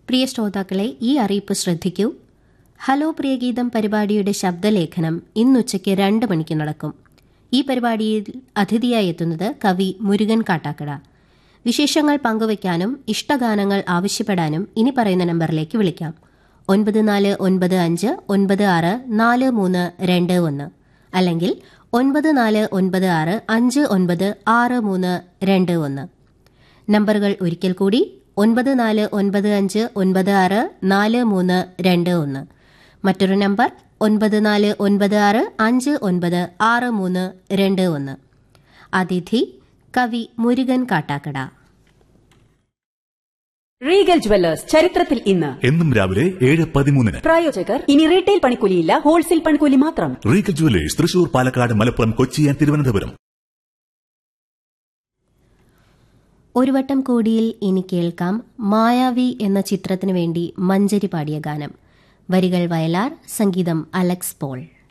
പ്രിയ ശ്രോതാക്കളെ ഈ അറിയിപ്പ് ശ്രദ്ധിക്കൂ ഹലോ പ്രിയഗീതം പരിപാടിയുടെ ശബ്ദലേഖനം ഇന്നുച്ചയ്ക്ക് രണ്ട് മണിക്ക് നടക്കും ഈ പരിപാടിയിൽ അതിഥിയായി എത്തുന്നത് കവി മുരുകൻ കാട്ടാക്കട വിശേഷങ്ങൾ പങ്കുവയ്ക്കാനും ഇഷ്ടഗാനങ്ങൾ ആവശ്യപ്പെടാനും ഇനി പറയുന്ന നമ്പറിലേക്ക് വിളിക്കാം ഒൻപത് നാല് ഒൻപത് അഞ്ച് ഒൻപത് ആറ് നാല് മൂന്ന് രണ്ട് ഒന്ന് അല്ലെങ്കിൽ ഒൻപത് നാല് ഒൻപത് ആറ് അഞ്ച് ഒൻപത് ആറ് മൂന്ന് രണ്ട് ഒന്ന് നമ്പറുകൾ ഒരിക്കൽ കൂടി ഒൻപത് നാല് ഒൻപത് അഞ്ച് ഒൻപത് ആറ് നാല് മൂന്ന് രണ്ട് ഒന്ന് മറ്റൊരു നമ്പർ ഒൻപത് നാല് ഒൻപത് ആറ് അഞ്ച് ഒൻപത് ആറ് മൂന്ന് രണ്ട് ഒന്ന് അതിഥി കവി മുരുകൻ കാട്ടാക്കട റീഗൽ ജുവല്ലേഴ്സ് ചരിത്രത്തിൽ ഇന്ന് എന്നും രാവിലെ ഏഴ് പതിമൂന്നിന് പ്രായോജകർ ഇനി റീറ്റെയിൽ പണിക്കൂലിയില്ല ഹോൾസെയിൽ പണിക്കൂലി മാത്രം Regal Jewellers Thrissur Palakkad Malappuram Kochi and Thiruvananthapuram ഒരു വട്ടം കൂടിയിൽ ഇനി കേൾക്കാം മായാവി എന്ന ചിത്രത്തിനു വേണ്ടി മഞ്ചരി പാടിയ ഗാനം വരികൾ വയലാർ സംഗീതം അലക്സ് പോൾ